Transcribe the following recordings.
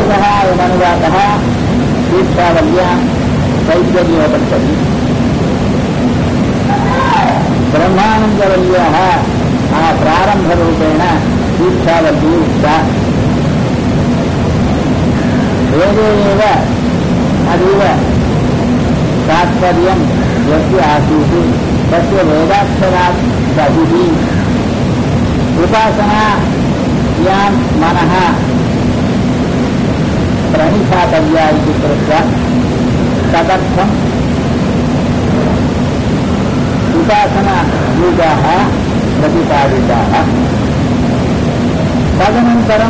अनुवादः अयमनुवादः दीक्षावल्या वैद्यजीवपद्धति ब्रह्मानन्दवल्याः आ प्रारम्भरूपेण दीक्षावल्ली उक्ता वेदे एव अतीव तात्पर्यं यस्य आसीत् तस्य वेदाक्षरात् बहिः उपासना यां मनः प्रणिधातव्या इति कृत्वा तदर्थम् उपासनायुगाः प्रतिपादिताः तदनन्तरं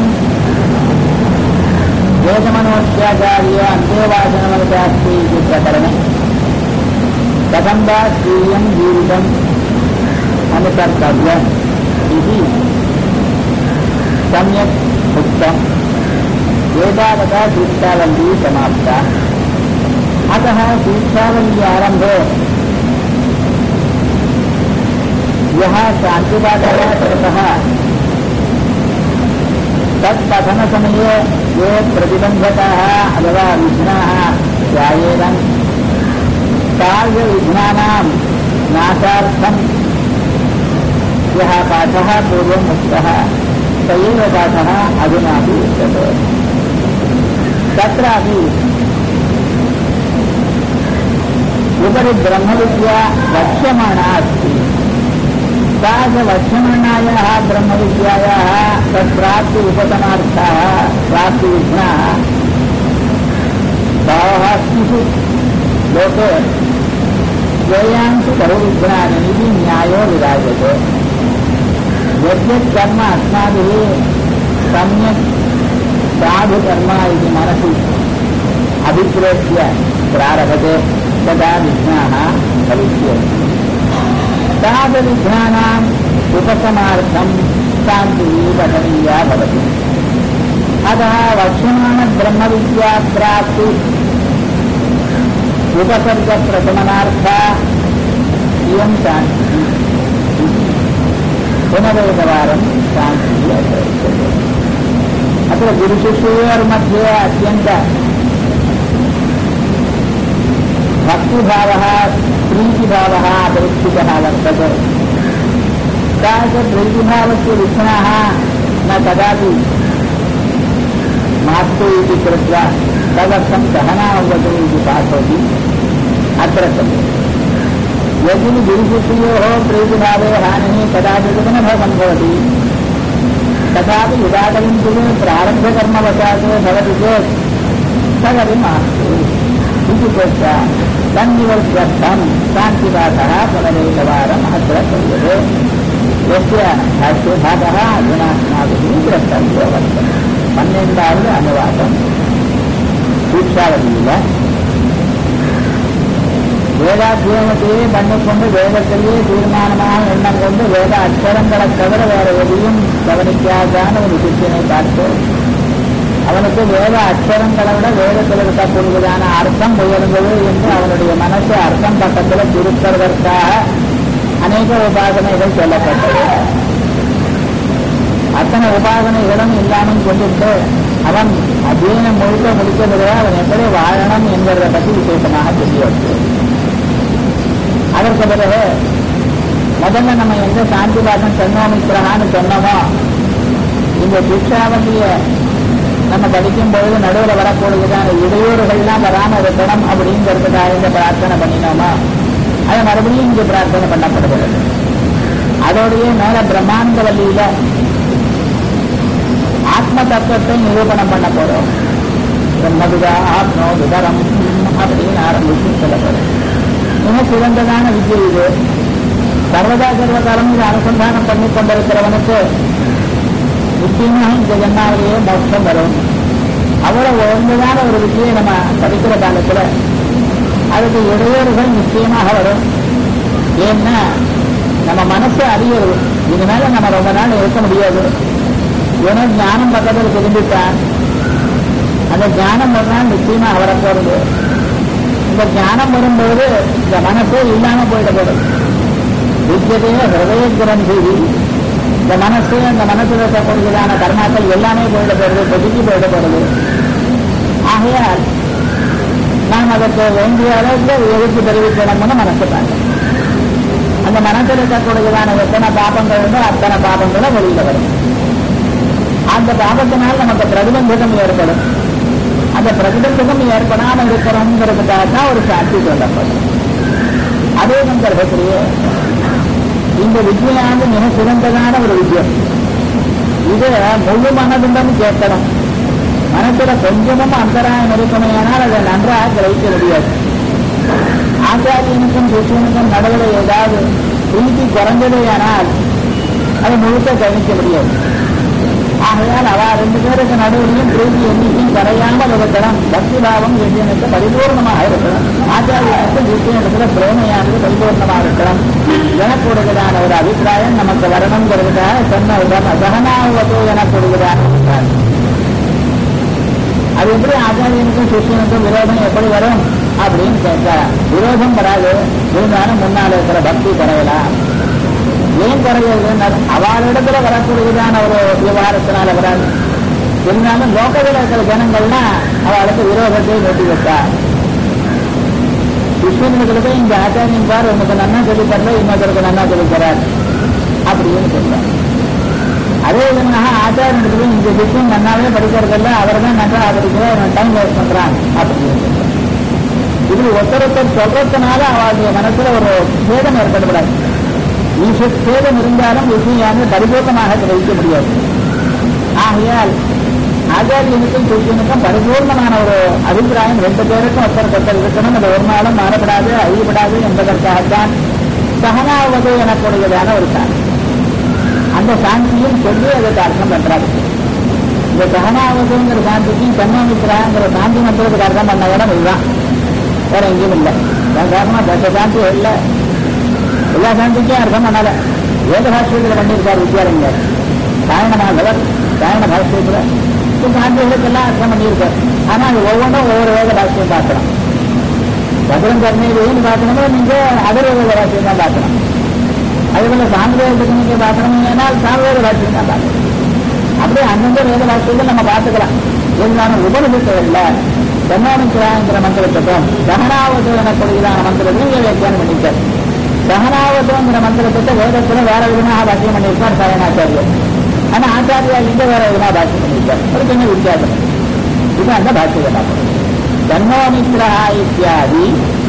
वेदमनोत्याचार्य अन्तेवाचनमनुशास्ति इति प्रकरणे कथं वा स्वीयं जीवितम् अनुकर्तव्यम् इति सम्यक् उक्तम् एतावता दीक्षावल्ली समाप्ता अतः दीक्षावल्ली आरम्भे यः शान्तिपाठः कृतः तत्पठनसमये ये प्रतिबन्धकाः अथवा विघ्नाः जायेरन् कार्यविघ्नानां नाशार्थं यः पाठः पूर्वम् उक्तः स एव पाठः अधुनापि उच्यते तत्रापि उपरि ब्रह्मविद्या वक्ष्यमाणा अस्ति सा च वक्ष्यमाणायाः ब्रह्मविद्यायाः तत्प्राप्ति उपतमार्थाः प्राप्तिविघ्नाः बहवः स्थिषु लोके श्रेयांसु बहुविघ्नानि इति न्यायो विराजते यद्यत् कर्म अस्माभिः सम्यक् साधुकर्म इति मनसि अभिप्रेत्य प्रारभते तदा विघ्नाः भविष्यन्ति तादृविघ्नानाम् उपशमार्थं शान्तिः पठनीया भवति अतः वक्ष्यमाणब्रह्मविद्याप्राप्ति उपसर्गप्रशमनार्था इयं शान्तिः पुनरेकवारं शान्तिः अत्र उच्यते अत्र गुरुशिष्योर्मध्ये अत्यन्त भक्तिभावः प्रीतिभावः अपेक्षितः वर्तते सा च प्रीतिभावस्य विघ्नाः न कदापि मास्तु इति कृत्वा तदर्थं सहनावतु इति पाठयति अत्र सति यदि गुरुशिष्योः प्रीतिभावे हानिः कदाचित् न सम्भवति तथापि युगाकलिन्तुः प्रारब्धकर्मवशात् भवति चेत् तदपि मास्तु इति कृत्वा तन्निवर्त्यर्थं शान्तिपाठः पुनरेकवारम् अत्र क्रियते यस्य भाष्यभागः अधुना अस्माभिः द्रष्टव्यो वर्तते पन्नेण्डावद् अनुवादम् தீட்சாவதியில் வேதாத்தியனத்தையே பண்ணிக்கொண்டு வேதத்திலேயே தீர்மானமான எண்ணம் கொண்டு வேத அச்சரங்களை தவிர வேற எதையும் கவனிக்காதான ஒரு சிஷியனை பார்த்து அவனுக்கு வேத அச்சரங்களை விட வேதத்தில் இருக்கக்கூடியதான அர்த்தம் உயர்ந்தது என்று அவனுடைய மனசு அர்த்தம் பக்கத்தில் திருப்பதற்காக அநேக உபாசனைகள் சொல்லப்பட்டது அத்தனை உபாசனைகளும் இல்லாமல் கொண்டிட்டு அவன் அத்தியனம் முழுக்க முடிக்கிறது அவன் எப்படி வாழணும் என்கிறத பற்றி விசேஷமாக சொல்லி வச்சு அதற்கு பிறகு முதல்ல நம்ம எந்த சாந்தி பாசம் சொன்னோமிக்கிறான்னு சொன்னோமோ இந்த சிக்ஷாவந்திய நம்ம படிக்கும் பொழுது நடுவில் வரக்கூடியதான இடையூறுகள்லாம் வராம இருக்கணும் அப்படிங்கிறதுக்காக இந்த பிரார்த்தனை பண்ணினோமோ அதை மறுபடியும் இங்கே பிரார்த்தனை பண்ணப்படுகிறது அதோடைய மேல பிரம்மாண்ட வழியில ஆத்ம தத்துவத்தை நிரூபணம் பண்ண போறோம் பிரம்மதுதா ஆத்மோ விதரம் அப்படின்னு ஆரம்பிச்சு சொல்லப்படும் மிக சிறந்ததான வித்யை இது சர்வதா சர்வகாலம் இது அனுசந்தானம் பண்ணி கொண்டிருக்கிறவனுக்கு நிச்சயமாக இந்த ஜென்மாவிலேயே மோட்சம் வரும் அவ்வளவு உயர்ந்ததான ஒரு வித்தியை நம்ம படிக்கிற காலத்துல அதுக்கு இடையூறுகள் நிச்சயமாக வரும் ஏன்னா நம்ம மனசு அறியறது இதனால நம்ம ரொம்ப நாள் இருக்க முடியாது ஏன்னா ஞானம் பக்கத்தில் திரும்பிட்டான் அந்த ஞானம் ஒரு நாள் நிச்சயமாக வரப்போறது இந்த ஞானம் வரும்போது இந்த மனசே இல்லாம போயிட போறது வித்தியதையே ஹிருதய கிரந்தி இந்த மனசு அந்த மனசுல இருக்கக்கூடியதான கர்மாக்கள் எல்லாமே போயிட போறது கொதிக்கி போயிட போறது ஆகையால் நாம் அதற்கு வேண்டிய அளவுக்கு எதிர்ப்பு தெரிவிக்கணும்னு மனசுட்டாங்க அந்த மனத்தில் இருக்கக்கூடியதான எத்தனை பாபங்கள் உண்டோ அத்தனை பாபங்களும் வெளியில வரும் அந்த பாபத்தினால் நமக்கு பிரதிபந்தகம் ஏற்படும் அந்த பிரதிபந்தகம் ஏற்படாமல் இருக்கிறோங்கிறதுக்காக தான் ஒரு சாட்சி சொல்லப்படும் அதே சந்தர்ப்பத்திலேயே இந்த வித்யானது மிக சிறந்ததான ஒரு வித்யம் இது முழு மனதுடன் கேட்கணும் மனசுல கொஞ்சமும் அந்தராயம் இருக்குமையானால் அதை நன்றாக கிரகிக்க முடியாது ஆச்சாரியனுக்கும் சிஷியனுக்கும் நடுவில் ஏதாவது பிரீத்தி குறைஞ்சதேயானால் அதை முழுக்க கவனிக்க முடியாது ஆகையால் அவ ரெண்டு பேருக்கு நடுவிலையும் பிரீதி எண்ணிக்கையும் குறையாமல் இருக்கணும் பக்தி பாவம் சிஷியனுக்கு பரிபூர்ணமாக இருக்கணும் ஆச்சாரியனுக்கு சிஷியனுக்கு பிரேமையானது பரிபூர்ணமாக இருக்கணும் எனக்கூடியதான ஒரு அபிப்பிராயம் நமக்கு வரணுங்கிறதுக்காக சொன்ன உடனே சகனாவதோ எனக்கூடியதான அபிப்பிராயம் அது எப்படி ஆச்சாரியனுக்கும் சிஷியனுக்கும் விரோதம் எப்படி வரும் அப்படின்னு கேட்டா விரோதம் வராது இருந்தாலும் முன்னால் இருக்கிற பக்தி குறையலாம் ஏன் குறையுதுன்னா அவளிடத்துல வரக்கூடியதான ஒரு விவகாரத்தினால வராது இருந்தாலும் லோக்கத்தில் இருக்கிற ஜனங்கள்னா அவளுக்கு விரோதத்தை நோட்டி வைத்தா கிருஷ்ணனுக்கு போய் இந்த ஆச்சாரியம் பார் உனக்கு நன்னா சொல்லி தரல இன்னொருத்தருக்கு நன்னா சொல்லி தரார் அப்படின்னு சொல்றார் அதே விதமாக ஆச்சாரியனுக்கு போய் இந்த விஷயம் நன்னாவே படிக்கிறதில்ல அவர் தான் நல்லா படிக்கிறார் டைம் வேஸ்ட் பண்றான் அப்படின்னு சொல்றார் இது ஒருத்தரொத்தர் சொல்றதுனால அவளுடைய மனசுல ஒரு சேதம் ஏற்படக்கூடாது ஈஸ்வ சேதம் இருந்தாலும் விஷயம் பரிபூர்ணமாக கிரகிக்க முடியாது ஆகையால் ஆச்சாரியனுக்கும் கிருஷ்ணனுக்கும் பரிபூர்ணமான ஒரு அபிப்பிராயம் ரெண்டு பேருக்கும் ஒருத்தர் ஒருத்தர் இருக்கணும் அது ஒரு நாளும் மாறப்படாது அழியப்படாது என்பதற்காகத்தான் சகனாவது எனக்கூடியதான ஒரு சாந்தி அந்த சாந்தியும் சொல்லி அதற்கு அர்த்தம் பண்றாரு இந்த சகனாவதுங்கிற சாந்திக்கும் சன்மாமித்ராங்கிற சாந்தி மந்திரத்துக்கு அர்த்தம் பண்ண இடம் இதுதான் வேற எங்கேயும் இல்லை சாதாரணமா தச சாந்தி இல்லை எல்லா சாந்திக்கும் அர்த்தம் பண்ணல வேத பாஷ்யத்தில் பண்ணியிருக்கார் வித்யாரண்யர் சாயணமாகவர் சாயண பாஷ்யத்தில் சாந்திகளுக்கெல்லாம் அர்த்தம் பண்ணியிருக்கார் ஆனா அது ஒவ்வொன்றும் ஒவ்வொரு வேத பாஷ்யம் பார்க்கலாம் சதுரம் கர்ணையிலேயும் பார்க்கணுமோ நீங்க அதர் வேத பாஷ்யம் தான் பார்க்கணும் அதுபோல சாந்திவேதத்துக்கு நீங்க பார்க்கணும் ஏன்னால் சாமவேத பாஷ்யம் தான் பார்க்கணும் அப்படியே அந்தந்த வேத பாஷ்யத்தை நம்ம பார்த்துக்கலாம் இருந்தாலும் உபனிஷத்துல சன்மானிக்கிறாங்கிற மந்திரத்துக்கும் தகனாவது எனக்கூடியதான மந்திரத்தையும் இதை வியாக்கியானம் பண்ணியிருக்கார் தகனாவதுங்கிற மந்திரத்தை வேதத்துல வேற விதமாக பாக்கியம் பண்ணியிருக்கார் சரணாச்சாரியர் ஆனா ஆச்சாரியா இங்க வேற விதமாக பாக்கியம் பண்ணியிருக்கார் ஒரு சின்ன வித்தியாசம் இது அந்த பாக்கியத்தை பார்க்கணும் ஜன்மோமித்ரா இத்தியாதி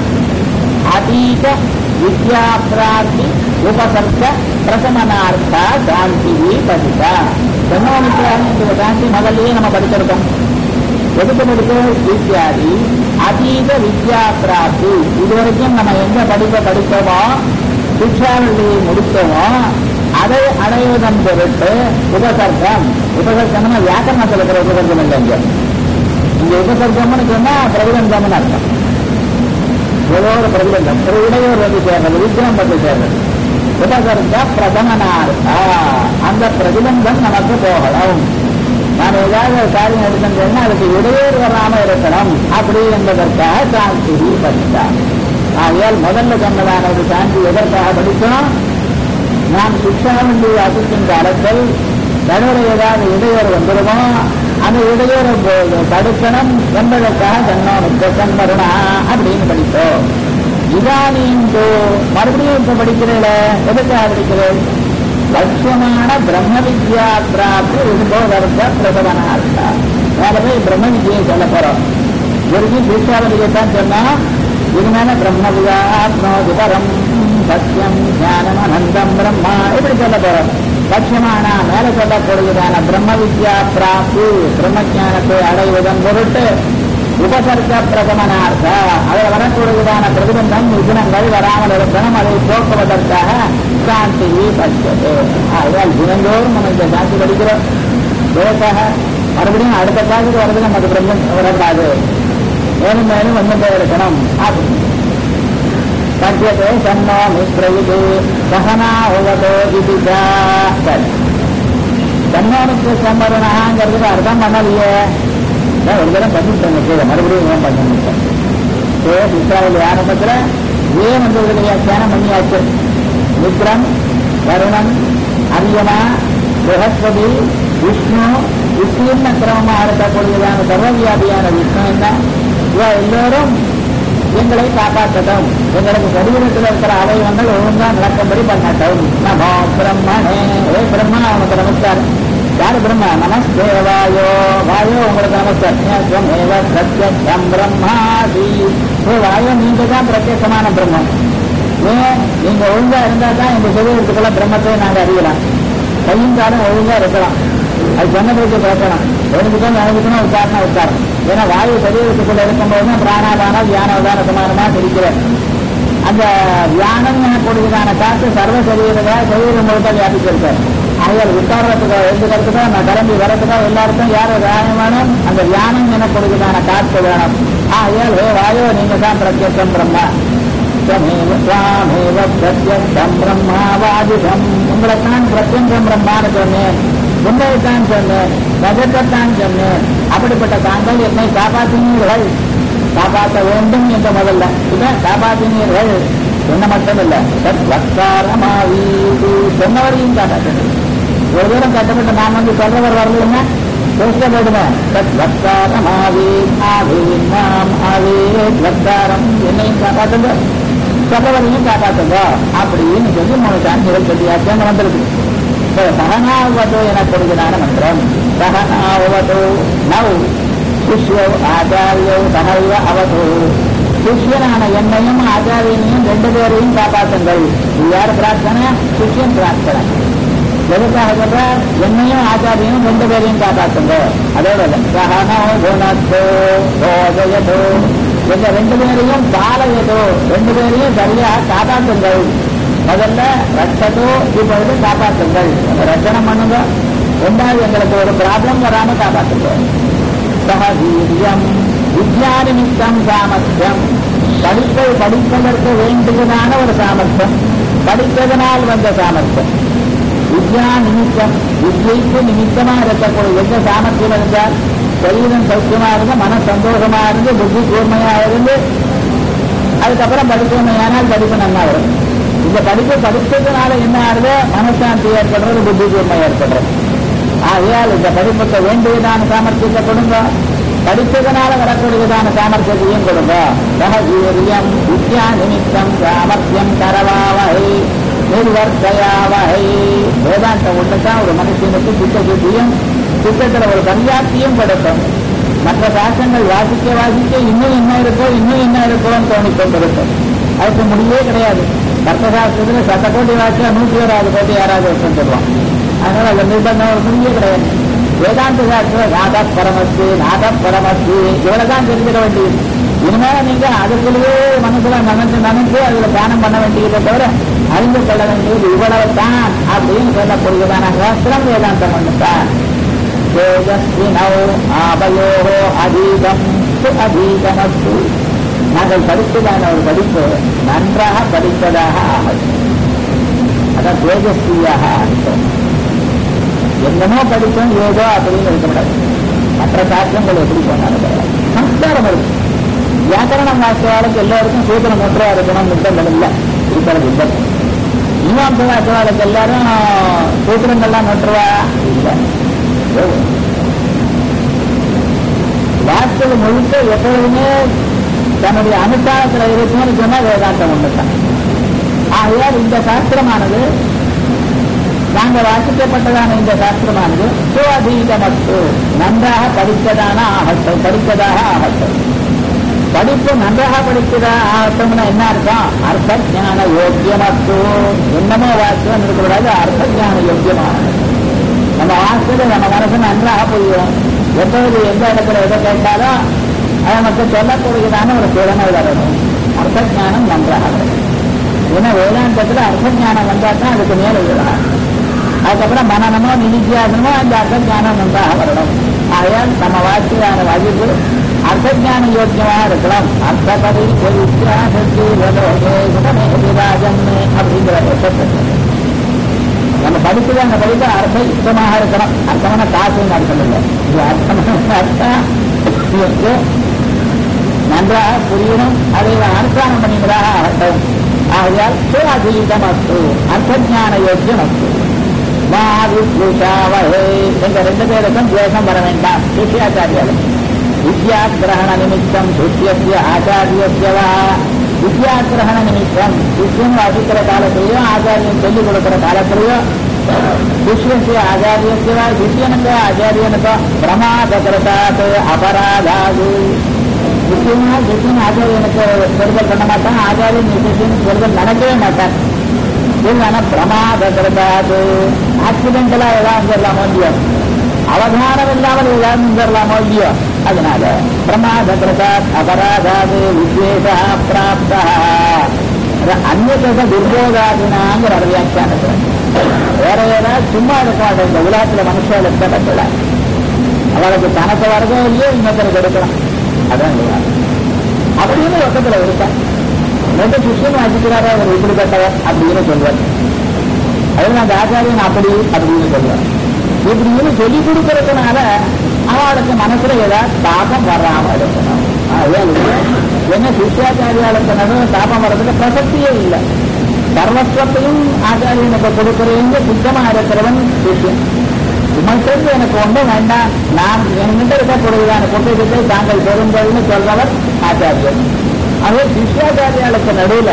அதீத வித்யாபிராப்தி உபசர்க்க பிரசமனார்த்தா சாந்தி பதிதா ஜன்மோமித்ராங்கிற சாந்தி முதல்லயே நம்ம படிச்சிருக்கோம் எதுக்கு படிக்க இத்தியாதி அதீத வித்யா பிராப்தி இதுவரைக்கும் நம்ம எந்த படிப்பை படித்தோமோ சிக்ஷாவளியை முடித்தோமோ அதை அடைவதன் பொருட்டு உபசர்க்கம் உபசர்க்கம்னா வியாக்கரணத்தில் இருக்கிற உபசர்க்கம் இல்லை இங்க இங்க உபசர்க்கம்னு சொன்னா பிரதிபந்தம்னு அர்த்தம் ஏதோ ஒரு பிரதிபந்தம் ஒரு இடையூறு வந்து சேர்றது விக்ரம் வந்து சேர்றது உபசர்க்க பிரதமனார்த்தா அந்த பிரதிபந்தம் நமக்கு போகணும் நான் ஏதாவது ஒரு காரியம் எடுத்தேன்னா அதுக்கு இடையூறு வராம இருக்கணும் அப்படி என்பதற்காக சாந்தி படித்தார் ஆகையால் முதல்ல சொன்னதான ஒரு சாந்தி எதற்காக படித்தோம் நாம் சிக்ஷாவண்டி வாசிக்கும் காலத்தில் நடுவில் ஏதாவது இடையூறு வந்துடுமோ அந்த இடையூறு தடுக்கணும் என்பதற்காக தன்னோனுக்கு சன்மருணா அப்படின்னு படித்தோம் இதானீந்து மறுபடியும் இப்ப படிக்கிறீங்கள எதுக்காக படிக்கிறேன் லட்சியமான பிரம்ம வித்யா பிராப்தி உத்போதர்த்த பிரபவனார்த்தா வேற போய் பிரம்ம வித்யை சொல்ல போறோம் குருஜி தீட்சாவதியை தான் சொன்னா இது மேல பிரம்ம விதாத்னோதி பரம் சத்தியம் ஞானம் அனந்தம் பிரம்மா இப்படி சொல்ல போறோம் லட்சியமான மேல சொல்லக்கூடியதான பிரம்ம வித்யா பிராப்தி பிரம்ம ஞானத்தை அடைவதன் பொருட்டு உபசர்க்க பிரகமனார்த்த அதில் வரக்கூடியதான பிரதிபந்தம் விகுணங்கள் வராமல் இருக்கணும் அதை போக்குவதற்காக சாந்தி பட்சது ஆகையால் தினந்தோறும் நம்ம இந்த சாந்தி படிக்கிறோம் தேசக மறுபடியும் அடுத்த காலத்துக்கு வரது நமக்கு பிரம்மம் வரக்கூடாது மேலும் மேலும் வந்துட்டே இருக்கணும் அப்படின்னு பட்சத்தை சன்னோ மிஸ்ரவிது சகனா உவதோ விதிதா சரி சன்னோனுக்கு சம்மரணாங்கிறதுக்கு அர்த்தம் பண்ணலையே நான் ஒரு தடவை பண்ணிட்டேன் கீழே மறுபடியும் ஏன் பண்ணிட்டேன் ஏ இஸ்ராயல் ஆரம்பத்தில் ஏன் வந்து ஒரு வியாக்கியானம் பண்ணியாச்சு மித்ரம் வருணம் அரியமா பிரகஸ்பதி விஷ்ணு விஷ்ணுன்னு கிரமமாக இருக்கக்கூடியதான சர்வவியாபியான விஷ்ணு என்ன இவ எல்லோரும் எங்களை காப்பாற்றட்டும் எங்களுக்கு சரீரத்தில் இருக்கிற அவயவங்கள் ஒழுங்கா நடக்கும்படி பண்ணட்டும் நமோ பிரம்மணே ஏ பிரம்மா உனக்கு நமஸ்காரம் யாரு பிரம்மா நமஸ்தே வாயோ வாயோ உங்களுக்கு நமஸ்காரம் ஏவ பிரத்யம் பிரம்மாதி ஏ வாயோ நீங்க தான் பிரத்யேகமான பிரம்மம் ஏன் நீங்க ஒழுங்கா இருந்தா தான் இந்த சரீரத்துக்குள்ள பிரம்மத்தை நாங்க அறியலாம் கையும் காலம் ஒழுங்கா இருக்கலாம் அது சொன்னதுக்கு கேட்கணும் எழுந்துக்கணும் எழுந்துக்கணும் உட்காரணம் உட்காரம் ஏன்னா வாயு சரீரத்துக்குள்ள இருக்கும்போது தான் பிராணாதானம் தியானதான சமானமா இருக்கிறது அந்த தியானம் எனக்கூடியதான காற்று சர்வ சரீரதா சரீரம் முழுக்க வியாபிச்சிருக்காரு ஆகையால் உட்கார்றதுக்கோ எழுதுக்கிறதுக்கோ நான் கிளம்பி வரதுக்கோ எல்லாருக்கும் யார் வேணும் அந்த தியானம் எனக்கூடியதான காற்று வேணும் ஆகையால் ஹே வாயோ நீங்க தான் பிரத்யட்சம் பிரம்மா त्वमेव त्वामेव प्रत्यक्षம் பிரம்மாவாதிகம் உங்களைத்தான் பிரத்யங்கம் பிரம்மான்னு சொன்னேன் உண்மையைத்தான் சொன்னேன் ரஜத்தைத்தான் சொன்னேன் அப்படிப்பட்ட தாங்கள் என்னை காப்பாற்றினீர்கள் காப்பாற்ற வேண்டும் என்ற முதல்ல இதான் காப்பாற்றினீர்கள் என்ன மட்டும் இல்ல சத் வக்காரமாவீது சொன்னவரையும் காப்பாற்றணும் ஒரு தூரம் கட்டப்பட்ட நான் வந்து சொல்றவர் வரலன்னா பேச போயிடுமே சத் வக்காரமாவே ஆவே நாம் ஆவே வக்காரம் என்னையும் காப்பாற்றுங்க சகவரையும் காப்பாற்றுங்க அப்படின்னு சொல்லி மூணு சான்றிதழ் சொல்லியாச்சுன்னு வந்திருக்கு இப்போ சகனாவதோ எனப்படுகிறான மந்திரம் சகனாவதோ நவ் சிஷ்யோ ஆச்சாரியோ சகைவ அவதோ சிஷ்யனான என்னையும் ஆச்சாரியனையும் ரெண்டு பேரையும் காப்பாற்றுங்கள் இது யார் பிரார்த்தனை சிஷ்யன் பிரார்த்தனை எதுக்காக சொல்ற என்னையும் ஆச்சாரியனும் ரெண்டு பேரையும் காப்பாற்றுங்க அதோட சகனோ குணத்தோ போதயதோ இந்த ரெண்டு பேரையும் பாலயதோ ரெண்டு பேரையும் சரியா காப்பாற்றுங்கள் முதல்ல ரட்சதோ இப்பொழுது காப்பாற்றுங்கள் ரட்சணம் பண்ணுங்க ரெண்டாவது எங்களுக்கு ஒரு ப்ராப்ளம் வராம காப்பாற்றுங்க சகவீரியம் வித்யா நிமித்தம் சாமர்த்தியம் படிப்பை படிப்பதற்கு வேண்டியதான ஒரு சாமர்த்தியம் படித்ததனால் வந்த சாமர்த்தியம் வித்யா நிமித்தம் வித்யைக்கு நிமித்தமா இருக்கக்கூடிய எந்த சாமர்த்தியம் இருந்தால் சரீரம் சௌக்கியமா இருந்து மன சந்தோஷமா இருந்து புத்தி கூர்மையா இருந்து அதுக்கப்புறம் படிக்கணுமையானால் படிப்பு நல்லா வரும் இந்த படிப்பு படித்ததுனால என்ன ஆகுது மனசாந்தி ஏற்படுறது புத்தி கூர்மை ஏற்படுறது ஆகையால் இந்த படிப்புக்கு வேண்டியதான சாமர்த்தியத்தை கொடுங்க படித்ததனால வரக்கூடியதான சாமர்த்தியத்தையும் கொடுங்க சகவீரியம் வித்யா நிமித்தம் சாமர்த்தியம் கரவாவகை நிர்வர்த்தையாவகை வேதாந்தம் ஒன்றுதான் ஒரு மனுஷனுக்கு சித்த சுத்தியும் சித்தத்தில் ஒரு பஞ்சாப்தியும் கொடுக்கும் மற்ற சாஸ்திரங்கள் வாசிக்க வாசிக்க இன்னும் என்ன இருக்கோ இன்னும் என்ன இருக்கோன்னு தோணிக்கொண்டிருக்கும் அதுக்கு முடியே கிடையாது தர்க்கசாஸ்திரத்துல சட்ட கோடி வாசியா நூற்றி ஓராவது கோடி யாராவது வருஷம் சொல்லுவான் அதனால அந்த நிர்பந்தம் ஒரு முடியே கிடையாது வேதாந்த சாஸ்திரம் நாத பரமஸ்து நாத பரமஸ்து இவ்வளவுதான் தெரிஞ்சிட வேண்டியது இனிமேல நீங்க அதுக்குள்ளேயே மனசுல நினைச்சு நினைச்சு அதுல தியானம் பண்ண வேண்டியதை தவிர அறிந்து கொள்ள வேண்டியது இவ்வளவு தான் அப்படின்னு சொல்லக்கூடியதான சாஸ்திரம் வேதாந்தம் ஒண்ணுதான் தேஜஸ்வினௌ ஆபயோ அதீதம் சு அதீதமஸ்து நாங்கள் படித்ததான ஒரு படிப்பு நன்றாக படித்ததாக ஆகும் அதான் தேஜஸ்வியாக அர்த்தம் என்னமோ படித்தோம் ஏதோ அப்படின்னு இருக்கக்கூடாது மற்ற சாஸ்திரங்கள் எப்படி போனாலும் பரவாயில்ல. சம்ஸ்காரம் இருக்கு வியாக்கரணம் வாசிவாளுக்கு எல்லாருக்கும் சூத்திரம் ஒன்றா இருக்கணும் நிர்பந்தம் இல்லை இருக்கிறது இல்லை மீமாம்ச வாசிவாளுக்கு எல்லாரும் சூத்திரங்கள்லாம் நொற்றுவா இல்லை வாஸ்தவ முழுக்க எப்பொழுதுமே தன்னுடைய அனுஷ்டானத்தில் இருக்கும்னு சொன்னா வேதாந்தம் ஒன்றுதான் ஆகையால் இந்த சாஸ்திரமானது நாங்கள் வாசிக்கப்பட்டதான இந்த சாஸ்திரமானது சுவதீதமத்து நன்றாக படித்ததான ஆகட்டும் படித்ததாக ஆகட்டும் படிப்பு நன்றாக படித்ததா ஆகட்டும்னா என்ன அர்த்தம் அர்த்த ஞான யோக்கியமத்து என்னமோ வாக்கியம் இருக்கக்கூடாது அர்த்த ஞான யோக்கியமானது நம்ம வாசல நம்ம மனசு நன்றாக புரியும் எப்பொழுது எந்த இடத்துல எதை கேட்டாலும் அதை நமக்கு சொல்லக்கூடியதான ஒரு திறமை வரணும் அர்த்த ஞானம் நன்றாக வரணும் ஏன்னா வேதாந்தத்துல அர்த்த ஞானம் வந்தா தான் அதுக்கு மேல விழலாம் அதுக்கப்புறம் மனநமோ நிதித்தியாசனமோ அந்த அர்த்த ஞானம் நன்றாக வரணும் ஆகையால் நம்ம வாழ்க்கையான வாசிப்பு அர்த்த ஞான யோக்கியமாக இருக்கலாம் அர்த்தபதி ராஜன் அப்படிங்கிற எஃபெக்ட் நம்ம படிப்புல அந்த படிப்பு அர்த்த யுத்தமாக இருக்கணும் அர்த்தமான காசுன்னு அர்த்தம் இல்லை இது அர்த்தமான அர்த்தம் இதற்கு நன்றாக புரியணும் அதை அனுஷ்டானம் பண்ணுகிறதாக ஆகட்டும் ஆகையால் சுவாதீதம் அஸ்து அர்த்த ஞான யோக்கியம் அஸ்து மா வித்விஷாவஹே எங்க ரெண்டு பேருக்கும் துவேஷம் வர வேண்டாம் சிஷ்யாச்சாரியாலும் வித்யா கிரகண நிமித்தம் சிஷ்யசிய ஆச்சாரியசிய வா வித்யா கிரகண நிமித்தம் சிஷ்யன் வாசிக்கிற காலத்திலேயோ ஆச்சாரியன் சொல்லிக் கொடுக்கிற காலத்திலேயோ சிஷ்யசிய ஆச்சாரியசிய வா சிஷ்யனுக்கோ ஆச்சாரியனுக்கோ பிரமாதகிருதாத் அபராதாது நிச்சயமா சிஷ்யன் ஆச்சாரியனுக்கு பெறுதல் பண்ண மாட்டான் ஆச்சாரியன் சிஷ்யனுக்கு பெறுதல் நடக்கவே மாட்டான் இல்லைன்னா பிரமாதகிருதாது ஆக்சிடென்டலா ஏதாவது சொல்லலாமோ இல்லையோ அவதானம் இல்லாமல் ஏதாவது சொல்லலாமோ இல்லையோ அதனால பிரமாதகிருதாத் அபராதாது விசேஷா பிராப்தா அந்நியத துர்போதாதினாங்கிற ஒரு வியாக்கியானத்துல வேற ஏதாவது சும்மா இருக்க மாட்டேன் இந்த உலகத்துல மனுஷர்களுக்கு கிடக்கல அவளுக்கு தனக்கு வரதோ இல்லையோ இன்னொருத்தருக்கு எடுக்கலாம் அதான் இல்லையா அப்படின்னு பக்கத்துல இருக்கா ரெண்டு சிஷ்யன் வாசிக்கிறாரா அவர் இப்படிப்பட்டவர் அப்படின்னு சொல்வார் அதில் அந்த ஆச்சாரியன் அப்படி அப்படின்னு சொல்வார் இப்படின்னு சொல்லி கொடுக்கறதுனால அவளுக்கு மனசுல ஏதாவது தாபம் வராம இருக்கணும் அதுதான் என்ன சிஷ்யாச்சாரியாளுக்கு நடுவில் தாபம் வர்றதுக்கு பிரசக்தியே இல்லை சர்வஸ்வத்தையும் ஆச்சாரியனுக்கு கொடுக்கிறேங்க சுத்தமா இருக்கிறவன் சிஷ்யன் உமக்கு எனக்கு ஒன்றும் வேண்டாம் நான் என்கிட்ட இருக்கக்கூடியதான குற்றத்தை தாங்கள் பெறும்படின்னு சொல்றவர் ஆச்சாரியன் அதே சிஷ்யாச்சாரியாளுக்கு நடுவில்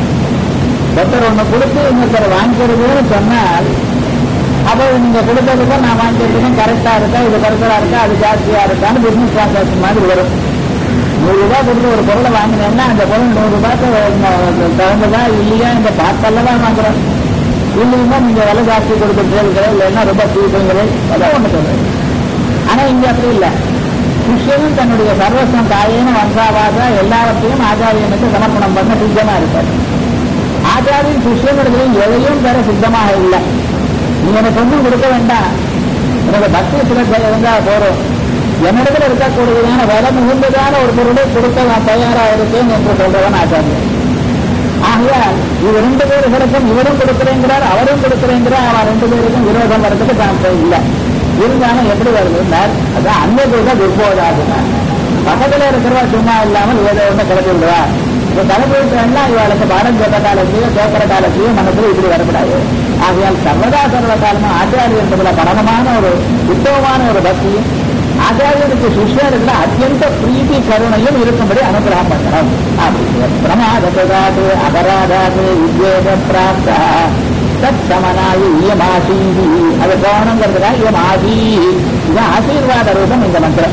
ஒருத்தர் ஒண்ணு கொடுத்து இன்னொருத்தர் வாங்கிக்கிறதுன்னு சொன்னால் அப்போ நீங்க கொடுத்ததுக்கு நான் வாங்கிக்கிறதுக்கும் கரெக்டா இருக்கா இது கரெக்டா இருக்கா அது ஜாஸ்தியா இருக்கான்னு பிசினஸ் டிரான்சாக்ஷன் மாதிரி வரும் நூறு ரூபாய் கொடுத்து ஒரு பொருளை வாங்கினேன்னா அந்த பொருள் நூறு ரூபாய்க்கு தகுந்ததா இல்லையா இந்த பார்த்தல்லவா வாங்குறோம் இல்லைன்னா நீங்க விலை ஜாஸ்தி கொடுத்துட்டு இல்லைன்னா ரொம்ப சீட்டுங்கிறேன் அதான் ஒண்ணு சொல்றேன் ஆனா இங்க அப்படி இல்லை சிஷ்யனும் தன்னுடைய சர்வஸ்வம் தாயேன்னு வம்சாவாக எல்லாவற்றையும் ஆச்சாரியனுக்கு சமர்ப்பணம் பண்ண சித்தமா இருக்காரு ஆச்சாரியன் சிஷ்யனிடத்திலும் எதையும் பெற சித்தமாக இல்லை நீ எனக்கு ஒன்றும் கொடுக்க வேண்டாம் எனக்கு பக்தி சிரத்தை இருந்தா போறோம் என்னிடத்தில் இருக்கக்கூடியதான விலை மிகுந்ததான ஒரு பொருளை கொடுக்க நான் தயாரா இருக்கேன் என்று சொல்றவன் ஆச்சாரியன் ஆகையால் இது ரெண்டு பேர்களுக்கும் இவரும் கொடுக்கிறேங்கிறார் அவரும் கொடுக்கிறேங்கிறார் அவன் ரெண்டு பேருக்கும் விரோதம் வர்றதுக்கு சான்ஸே இல்லை இருந்தாலும் எப்படி வருதுன்னார் அதான் அந்நதூத துர்போதாதுன்னா பக்கத்துல இருக்கிறவா சும்மா இல்லாமல் ஏதோ ஒண்ணு கிளப்பி விடுவா இப்ப கிளப்பி விட்டா இவளுக்கு பாடம் கேட்ட காலத்திலேயோ கேட்கிற காலத்திலேயோ மனசுல இப்படி வரக்கூடாது ஆகையால் சர்வதா சர்வ காலமும் ஆச்சாரியன்றதுல பரமமான ஒரு உத்தமமான ஒரு பக்தியும் ஆச்சாரியனுக்கு சிஷ்யர்கள அத்தியந்த பிரீத்தி கருணையும் இருக்கும்படி அனுகிரகம் பண்ணணும் அப்படின்னு பிரமாததாது அபராதாது வித்வேத பிராப்தா தத் சமனாயி இயமாசீதி அது கவனங்கிறதுக்காக இயமாசி இது ஆசீர்வாத ரூபம் இந்த மந்திரம்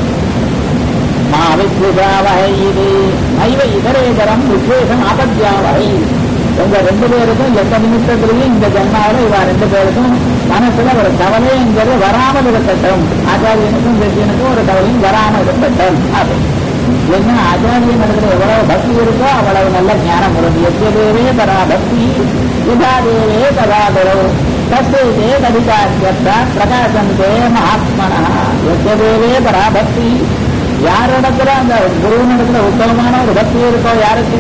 மா வித்விஷாவகை இது நைவ இதரேதரம் வித்வேஷம் ஆபத்யாவகை உங்க ரெண்டு பேருக்கும் எந்த நிமிஷத்திலையும் இந்த ஜென்மாவில இவா ரெண்டு பேருக்கும் மனசுல ஒரு கவலைங்கிறது வராமல் இருக்கட்டும் ஆச்சாரியனுக்கும் சிஷியனுக்கும் ஒரு கவலையும் வராமல் இருக்கட்டும் அது என்ன ஆச்சாரிய நடத்துல எவ்வளவு பக்தி இருக்கோ அவ்வளவு நல்ல ஞானம் வரும் எத்தேவே பரா பக்தி யுகாதேவே கதாகுரு தஸ்தே கதிகாரியத்த பிரகாசந்தே மகாத்மனா எத்தேவே பரா பக்தி யாரிடத்துல அந்த குருவினிடத்துல உத்தமமான ஒரு பக்தி இருக்கோ யாருக்கு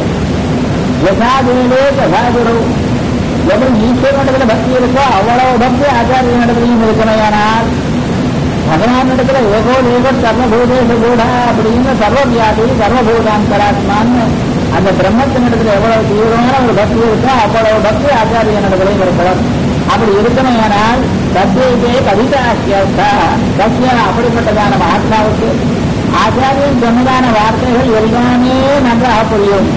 யசாதேவே கதாகுரு எப்படி ஈஸ்வரனிடத்துல பக்தி இருக்கோ அவ்வளவு பக்தி ஆச்சாரியனிடத்திலையும் இருக்கணையானால் பகவான் இடத்துல ஏகோ ஏகோ சர்வபூதேஷ கூட அப்படின்னு சர்வவியாதி சர்வபூதாந்தராத்மான்னு அந்த பிரம்மத்தினிடத்துல எவ்வளவு தீவிரமான ஒரு பக்தி இருக்கோ அவ்வளவு பக்தி ஆச்சாரியனிடத்திலையும் இருக்கலாம் அப்படி இருக்கணையானால் தத்யதே கவிதாக்கியர்த்தா தத்யா அப்படிப்பட்டதான மகாத்மாவுக்கு ஆச்சாரியன் சொன்னதான வார்த்தைகள் எல்லாமே நன்றாக புரியும்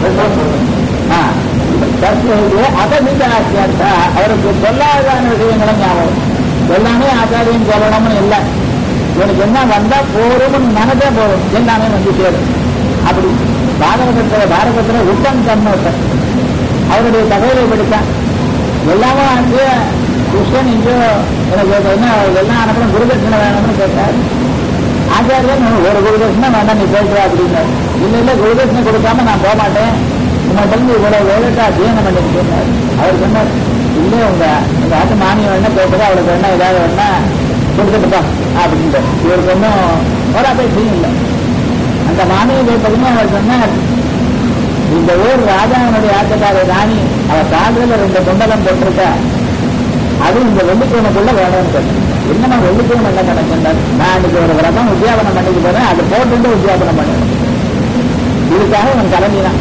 ஆ, தத்யதே அகவிதாக்கியர்த்தா அவருக்கு சொல்லாதான விஷயங்களும் ஞாபகம் எல்லாமே ஆச்சாரியம் சொல்லணும்னு இல்லை இவனுக்கு என்ன வந்தா போரும்னு நினைச்சா போதும் எல்லாமே வந்து சேரும் அப்படி பாரதத்துல பாரதத்துல உத்தம் கண்ணோட்டம் அவருடைய தகவலை படித்தான் எல்லாமே வந்து கிருஷ்ணன் இங்கோ எனக்கு இது என்ன எல்லாம் அனுப்பணும் குருதட்சணை வேணும்னு கேட்டார் ஆச்சாரியன் ஒரு குருதட்சணை வேண்டாம் நீ பேசுவா அப்படின்னாரு இல்ல இல்ல குருதட்சணை கொடுக்காம நான் போக மாட்டேன் உங்கள்கிட்ட இருந்து இவ்வளவு வேலைட்டா அத்தியனம் பண்ணிருக்கேன் அவர் சொன்னார் இல்ல உங்க உங்க ஆட்டு மானியம் வேணா கேட்குது அவளுக்கு வேணா ஏதாவது வேணா கொடுத்துட்டுப்பா அப்படின்ட்டு இவருக்கு ஒன்றும் ஒரு அபேட்சையும் இல்லை அந்த மானியம் கேட்பதுமே அவர் சொன்னார் இந்த ஊர் ராஜாவினுடைய ஆட்டக்கார ராணி அவ காதல ரெண்டு குண்டலம் போட்டிருக்கா அது இந்த வெள்ளிக்கிழமைக்குள்ள வேணும்னு சொன்னேன் என்னமா வெள்ளிக்கிழமை என்ன கணக்குண்டார் நான் இன்னைக்கு ஒரு விரதம் உத்தியாபனம் பண்ணிட்டு போறேன் அதை போட்டு உத்தியாபனம் பண்ணணும் இதுக்காக இவன் கிளம்பினான்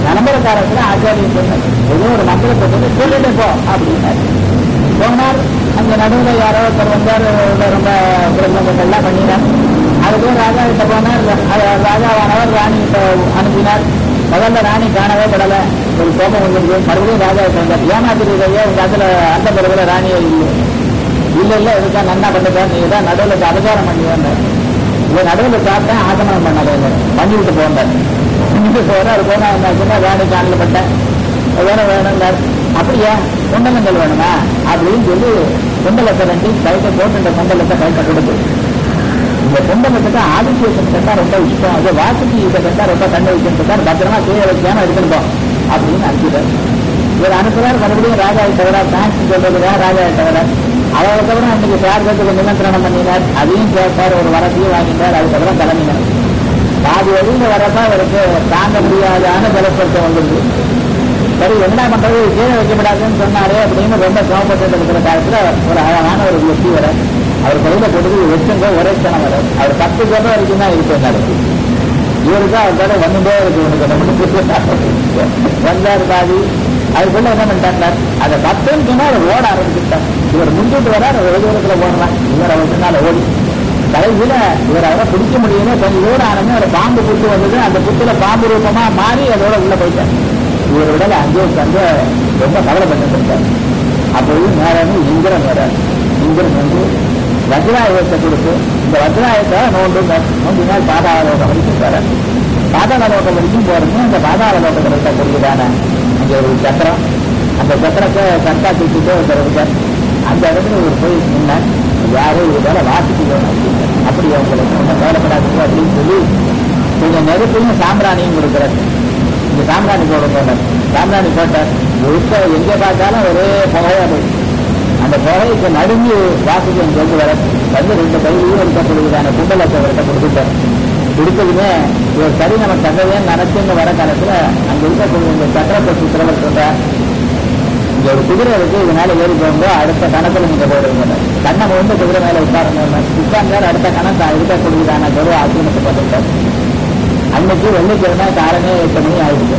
கிளம்புறக்காரத்துல ஆச்சாரியம் சொன்னார் ஏதோ ஒரு மந்திரத்தை சொல்லி சொல்லிட்டு போ அப்படின்னாரு போனார் அந்த நடுவில் யாரோ ஒருத்தர் வந்தார் உள்ள ரொம்ப குடும்பங்கள்லாம் பண்ணினார் அதுக்கு ராஜா கிட்ட போனார் ர- ராஜாவானவர் ராணி கிட்ட அனுப்பினார் முதல்ல ராணி காணவே படல ஒரு கோபம் வந்துருக்கு மறுபடியும் ராஜா கிட்ட வந்தார் ஏமாத்திருக்கையா உங்க அதுல அந்த பிறகுல ராணியே இல்லை இல்ல இல்ல இதுக்கா நன்னா பண்ணுறார் நீங்க தான் நடுவில் அபகாரம் பண்ணி வந்தார் இது நடுவில் சாப்பிட்டேன் ஆசனம் பண்ணாத பண்ணி விட்டு போந்தார் பண்ணிட்டு போறாரு போனா என்ன ராணி காணில் பட்டேன் வேணும் வேணும்னார் அப்படியா குண்டலங்கள் வேணுமா அப்படின்னு சொல்லி குண்டலத்தை ரெண்டு கைட்டை போட்டு இந்த குண்டலத்தை கைட்ட கொடுத்து இந்த குண்டலத்துக்கு ஆதிசேஷன் கட்டா ரொம்ப இஷ்டம் அது வாசுக்கு இதை கட்டா ரொம்ப கண்ணு வைக்கிறது பத்திரமா கீழே வைக்காம இருக்கணும் அப்படின்னு அனுப்பிட்டார் இவர் அனுப்புறார் மறுபடியும் ராஜா தவிர தேங்க்ஸ் சொல்றதுக்காக ராஜா தவிர அவரை தவிர அன்னைக்கு சார்பத்துக்கு நிமந்திரணம் பண்ணினார் அதையும் கேட்டார் ஒரு வரத்தையும் வாங்கிட்டார் அதுக்கப்புறம் கிளம்பினார் பாதி வழியில வரப்ப அவருக்கு தாங்க முடியாதான ஜலப்பொருத்தம் வந்துருது சரி என்ன பண்றது கீழே வைக்கப்படாதுன்னு சொன்னாரே அப்படின்னு ரொம்ப சிரமப்பட்டு இருக்கிற காலத்துல ஒரு அழகான ஒரு வெற்றி வர அவர் கையில கொடுத்து வெச்சுங்க ஒரே கணம் வர அவர் பத்து பேர் வரைக்கும் தான் இருக்கு நடக்கு இவருக்கு அவர்கிட்ட வந்துட்டே இருக்கு இவனுக்கு வந்தார் பாதி அதுக்குள்ள என்ன பண்ணிட்டார் அதை பத்துன்னு சொன்னா அவர் ஓட ஆரம்பிச்சுட்டார் இவர் முன்னிட்டு வர ஒரு தூரத்துல ஓடலாம் இவர் அவர் முன்னால ஓடி கடைசியில இவர் அவரை பிடிக்க முடியல கொஞ்சம் தூரம் ஆனமே ஒரு பாம்பு புத்து வந்தது அந்த புத்துல பாம்பு ரூபமா மாறி அதோட உள்ள போயிட்டார் இவர் விடல அங்கே உட்காந்து ரொம்ப கவலைப்பட்டு இருக்கார் அப்போது நேரம் இந்திரன் வரார் இந்திரன் வந்து வஜ்ராயுதத்தை கொடுத்து இந்த வஜ்ராயுதத்தை நோண்டு நோண்டினால் பாதாள லோகம் வரைக்கும் வர பாதாள லோகம் வரைக்கும் போறது அந்த பாதாள லோகத்தில் இருக்கக்கூடியதான அங்கே ஒரு சக்கரம் அந்த சக்கரத்தை கர்த்தா தூக்கிட்டு ஒருத்தர் இருக்கார் அந்த இடத்துல ஒரு போய் நின்னார் யாரோ ஒரு வேலை வாசிக்கு வேணும் அப்படின்னு அப்படி அவங்களுக்கு ஒன்றும் கவலைப்படாதீங்க அப்படின்னு சொல்லி கொஞ்சம் நெருப்பையும் சாம்பிராணியும் கொடுக்குறாரு இந்த சாம்பிராணி போட போட்டார் சாம்பிராணி போட்டார் முழுக்க எங்கே பார்த்தாலும் ஒரே புகையா போய் அந்த புகைக்கு நடுங்கி வாசிக்கு சொல்லி வர வந்து ரெண்டு கையிலையும் இருக்கக்கூடியதான குண்டலத்தை அவர்கிட்ட கொடுத்துட்டார் கொடுத்ததுமே இவர் சரி நம்ம தகவே நினைச்சுன்னு வர காலத்துல அங்க இருக்கக்கூடிய இந்த சக்கரத்தை சுத்திரவர் சொல்றார் இங்க ஒரு குதிரை இருக்கு இதனால ஏறி போகும்போது அடுத்த கணத்துல நீங்க போடுவீங்க கண்ணை வந்து குதிரை மேல உட்காருங்க உட்கார்ந்தார் அடுத்த கணக்கு இருக்கக்கூடியதான கரு ஆசிரமத்தை பார்த்துட்டார் அன்னைக்கு வெள்ளிக்கிழமை காலமே எட்டு மணி ஆயிடுச்சு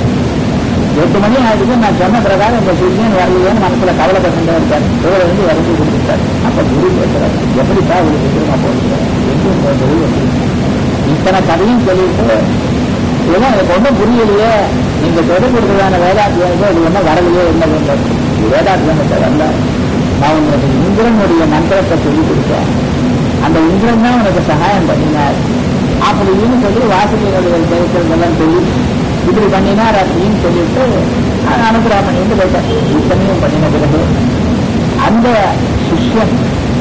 எட்டு மணி ஆயிடுச்சு நான் சொன்ன பிரகாரம் இந்த சிஷியன் வரலையேன்னு மனசுல கவலைப்பட்டு இருக்கார் இவரை வந்து வரைஞ்சி கொடுத்துட்டார் அப்ப குரு பேசுறாரு எப்படிப்பா உங்களுக்கு திரும்ப போடுறாரு எங்கேயும் போகிறது எப்படி இத்தனை கதையும் சொல்லிட்டு ஏன்னா எனக்கு ஒன்றும் புரியலையே நீங்க சொல்லிக் கொடுத்ததான வேதாத்தியம் இது ஒன்றும் வரலையே என்ன வேண்டும் வேதாத்தியமத்தை வரல நான் உங்களுக்கு இந்திரனுடைய மந்திரத்தை சொல்லிக் கொடுத்தேன் அந்த இந்திரன் தான் உனக்கு சகாயம் பண்ணினார் அப்படின்னு சொல்லி வாசகைகளுடைய பேசுறதெல்லாம் சொல்லி இப்படி பண்ணினார் அப்படின்னு சொல்லிட்டு நான் அனுப்புறேன் பண்ணிட்டு போயிட்டேன் இத்தனையும் பண்ணின பிறகு அந்த சிஷ்யன்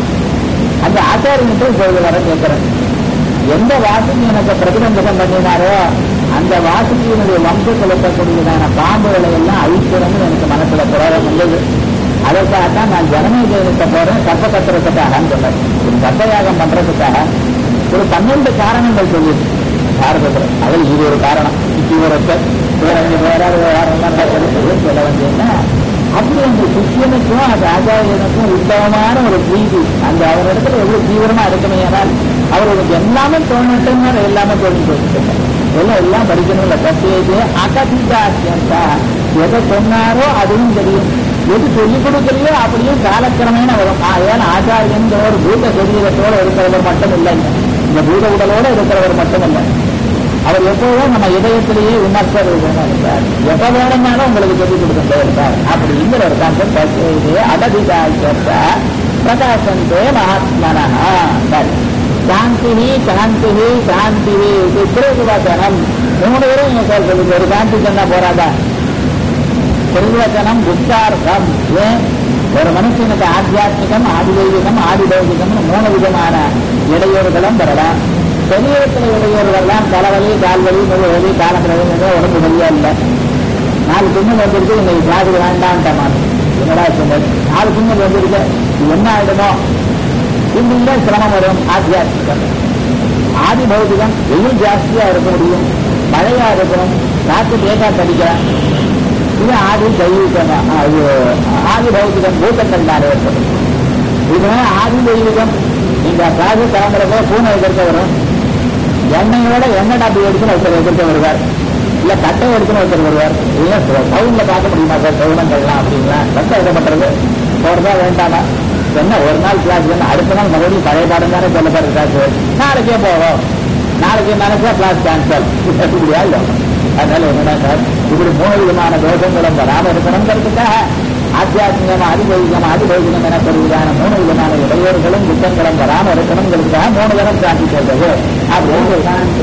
அந்த ஆச்சாரியன்ட்டு இப்பொழுது வர கேட்கிறேன் எந்த வாசுகி எனக்கு பிரதிபந்தகம் பண்ணினாரோ அந்த வாசுகியினுடைய வம்சத்தில் இருக்கக்கூடியதான பாம்புகளை எல்லாம் அழிக்கணும்னு எனக்கு மனசுல புரோகம் வந்தது அதற்காகத்தான் நான் ஜனமே ஜெயனிட்ட போறேன் கற்ப கத்துறதுக்காக சொன்னேன் ஒரு கற்பயாகம் பண்றதுக்காக ஒரு பன்னெண்டு காரணங்கள் சொல்லி பாரதத்தில் அதில் இது ஒரு காரணம் இது ஒரு ஒருத்தர் வேற அஞ்சு பேராது வேற சொல்ல வந்தீங்கன்னா அப்படி அந்த சிஷியனுக்கும் அந்த ஆச்சாரியனுக்கும் உத்தமமான ஒரு பிரீதி அந்த அவரிடத்துல எவ்வளவு தீவிரமா இருக்கணும் ஏனால் அவர்களுக்கு எல்லாமே தோணட்டும் எல்லாமே தோணிட்டு வச்சுருக்காங்க எல்லாம் எல்லாம் படிக்கணும் இல்லை பிரத்யேக அகதிதாசியந்தா எதை சொன்னாரோ அதுவும் தெரியும் எது சொல்லிக் கொடுக்கலையோ அப்படியும் காலக்கிரமேண வரும் ஆ, ஏன்னா ஆச்சாரியன்ற ஒரு பூத சரீரத்தோட இருக்கிறவர் மட்டும் இல்லைங்க இந்த பூத உடலோட இருக்கிறவர் மட்டும் இல்லை அவர் எப்போதும் நம்ம இதயத்திலேயே விமர்சர் இருக்கார் எப்ப வேணும்னாலும் உங்களுக்கு சொல்லிக் கொடுத்துட்டே இருக்கார் அப்படிங்கிற ஒரு கான்செப்ட் அகதிதாசியத்த பிரகாசந்தே மகாத்மனா சரி சாந்தி சாந்தி சாந்தி இது திருவச்சனம் மூணு பேரும் நீங்க சார் சொல்லுங்க ஒரு சாந்தி சொன்னா போறாதா திருவச்சனம் புத்தார்த்தம் ஏன் ஒரு மனுஷனுக்கு ஆத்தியாத்மிகம் ஆதிதெய்வீகம் ஆதிதௌகிகம்னு மூணு விதமான இடையூறுகளும் வரலாம் சரீரத்தில் இடையூறுகள்லாம் தலைவலி கால்வலி முழு வலி காலக்கிழமை உடம்பு வழியா இல்லை நாலு தும்மல் வந்துருக்கு இன்னைக்கு ஜாதி வேண்டான்ட்டமா என்னடா சொன்னது நாலு தும்மல் வந்திருக்கு இது என்ன ஆயிடுமோ இந்த சிரமம் வரும் ஆத்தியாத்மிகம் ஆதி பௌதிகம் வெயில் ஜாஸ்தியா இருக்க முடியும் மழையா இருக்கணும் காற்று லேட்டா தடிக்கலாம் இது ஆதி தெய்வீகம் அது ஆதி பௌதிகம் பூத்தக்கண்டால ஏற்படும் இது ஆதி தெய்வீகம் நீங்க காது கிளம்புறப்போ பூனை எதிர்க்க வரும் எண்ணெயோட எண்ணெய் டாப்பி எடுத்துன்னு ஒருத்தர் எதிர்க்க வருவார் இல்ல கட்டை எடுத்துன்னு ஒருத்தர் வருவார் இல்ல டவுன்ல பார்க்க முடியுமா சார் சௌனங்கள்லாம் அப்படிங்களா கட்டை எழுதப்பட்டது போறதா வேண்டாமா என்ன ஒரு நாள் கிளாஸ் என்ன அடுத்த நாள் மறுபடியும் பழைய பாடம் தானே சொல்ல போற கிளாஸ் நாளைக்கே போவோம் நாளைக்கு நினைச்சா கிளாஸ் கேன்சல் இப்படியா இல்லை அதனால என்னடா சார் இப்படி மூணு விதமான தோஷங்களும் வராம இருக்கணுங்கிறதுக்காக ஆத்தியாத்மிகம் அதிபௌதிகம் அதிபௌதிகம் எனப்படுவதான மூணு விதமான இடையூறுகளும் குற்றங்களும் வராம இருக்கணுங்கிறதுக்காக மூணு தரம் சாந்தி சொல்றது அப்படின்னு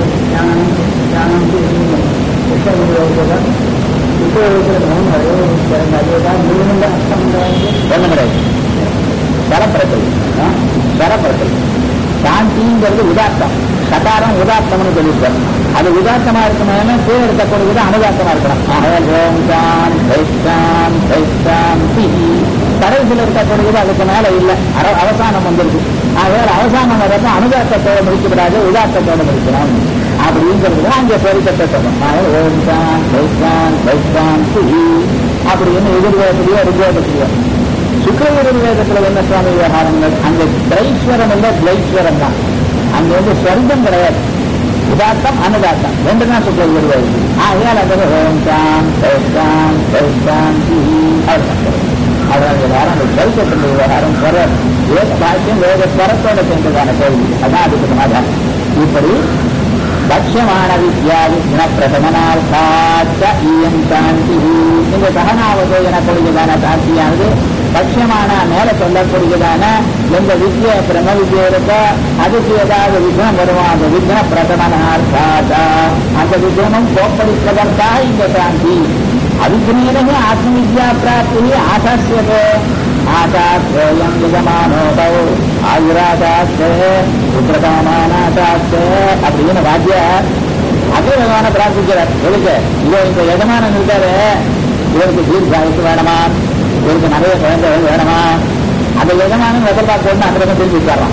ஒண்ணு கிடையாது சரப்பிரத்தை சரப்பிரத்தை சாந்திங்கிறது உதாத்தம் சகாரம் உதாத்தம்னு சொல்லியிருக்காரு அது உதாத்தமா இருக்கணும்னா கீழே இருக்கக்கூடியது அனுதாத்தமா இருக்கணும் ஆகையால் ஓம் சாம் தைஷ்டாம் தைஷ்டாம் சிஹி கடைசியில் இருக்கக்கூடியது அதுக்கு மேல இல்ல அர- அவசானம் வந்துருக்கு ஆகையால் அவசானம் வரப்ப அனுதாத்தத்தோட முடிக்கப்படாது உதாத்தத்தோட முடிக்கணும் அப்படிங்கிறது அங்கே பெருக்கத்தை சொல்லணும் ஆகையால் ஓம் சாம் தைஷ்டாம் தைஷ்டாம் சிஹி அப்படின்னு எதிர்வேதத்திலேயோ ரிக்வேதத்திலேயோ சுக்கரவேதத்துல என்ன சுவாமி விவகாரங்கள் அங்க திரைஸ்வரம் இல்ல திரைஸ்வரம் தான் அங்க வந்து ஸ்வர்க்கம் கிடையாது உதாத்தம் அனுதாத்தம் ரெண்டு தான் சுக்கரவேதம் ஆகையால் அது ஓம் சாம் தைஷ்டாம் தைஷ்டாம் அதனால விவகாரம் அந்த சரித்திரத்தில் விவகாரம் ஸ்வர வேத பாக்கியம் வேத ஸ்வரத்தோட சேர்ந்ததான கேள்வி அதான் அதுக்கு சமாதானம் இப்படி பட்சமான வித்யா விக்ன பிரசமனார்த்தாச்ச ஈயம் சாந்தி இந்த சகனாவது எனக்கூடியதான சாந்தியானது பட்சமான மேல சொல்லக்கூடியதான எந்த வித்ய பிரம வித்யா இருக்கோ அதுக்கு ஏதாவது விக்னம் வருமா அந்த விக்ன பிரசமனார்த்தாச்ச அந்த விக்னமும் கோப்படிப்பதற்காக இந்த சாந்தி அவிக்னேனே ஆத்மவித்யா பிராப்தி ஆசாசியதே ஆசாஸ்யோயம் யஜமானோதௌ ஆயுராசாஸ்தே புத்திரகாமானாசாஸ்தே அப்படின்னு வாத்தியார் அதே பகவான பிரார்த்திக்கிறார் எதுக்கு இதோ இந்த எஜமானன் இருக்காரு இவருக்கு தீர்க்காயுக்கு வேணுமா இவருக்கு நிறைய குழந்தைகள் வேணுமா அந்த எஜமானன் எதிர்பார்க்கணும் அந்த பக்கம் திரும்பி உட்காரலாம்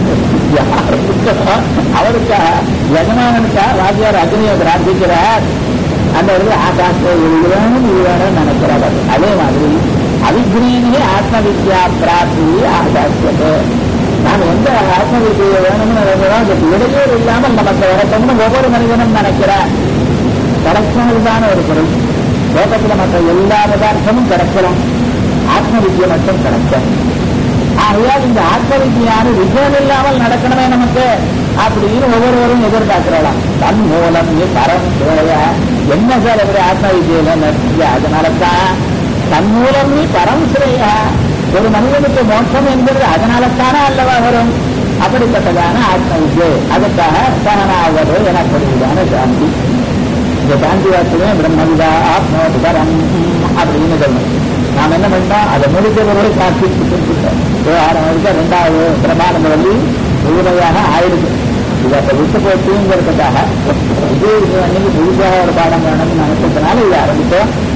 அவருக்கா எஜமானனுக்கா வாத்தியார் அக்னியை பிரார்த்திக்கிறார் அந்த இடத்துல ஆகாச எழுதுறோம் எழுதுறோம் நினைக்கிறார் அது. அதே மாதிரி அவிக்ரீனே ஆத்ம வித்யா பிராப்தி ஆகாசியது நாம் எந்த ஆத்ம வித்தியை வேணும்னு நினைக்கிறோம் அதுக்கு இடையூறு இல்லாமல் நமக்கு வரட்டும்னு ஒவ்வொரு மனிதனும் நினைக்கிறார் கிடைக்கிறதான ஒரு பொருள் லோகத்தில் மற்ற எல்லா பதார்த்தமும் கிடைக்கலாம் ஆத்ம வித்தியை மட்டும் கிடைக்கும் ஆகையால் இந்த ஆத்ம வித்தியான விஜயம் இல்லாமல் நடக்கணுமே நமக்கு அப்படின்னு ஒவ்வொருவரும் எதிர்பார்க்கிறாளாம் தன் மூலம் நீ பரம் சுவைய என்ன சார் எப்படி ஆத்ம வித்தியில நடத்திய அதனால தான் தன் மூலம் நீ பரம் சுரையா ஒரு மனிதனுக்கு மோட்சம் என்பது அதனால தானே அல்லவா வரும் அப்படிப்பட்டதான ஆத்ம வித்யை அதுக்காக சகனாவது எனக்கூடியதான சாந்தி இந்த சாந்தி வாக்கியமே பிரம்மவிதா ஆத்மோது பரம் அப்படின்னு சொல்லணும் நாம் என்ன பண்ணோம் அதை முடிக்கிறவரை சாட்சி விவகாரம் இருக்க ரெண்டாவது பிரமாணம் வழி முழுமையாக ஆயிடுச்சு இது அப்ப விட்டு போச்சுங்கிறதுக்காக இது இது அன்னைக்கு புதுசாக ஒரு பாடம் வேணும்னு நினைச்சதுனால இது ஆரம்பித்தோம்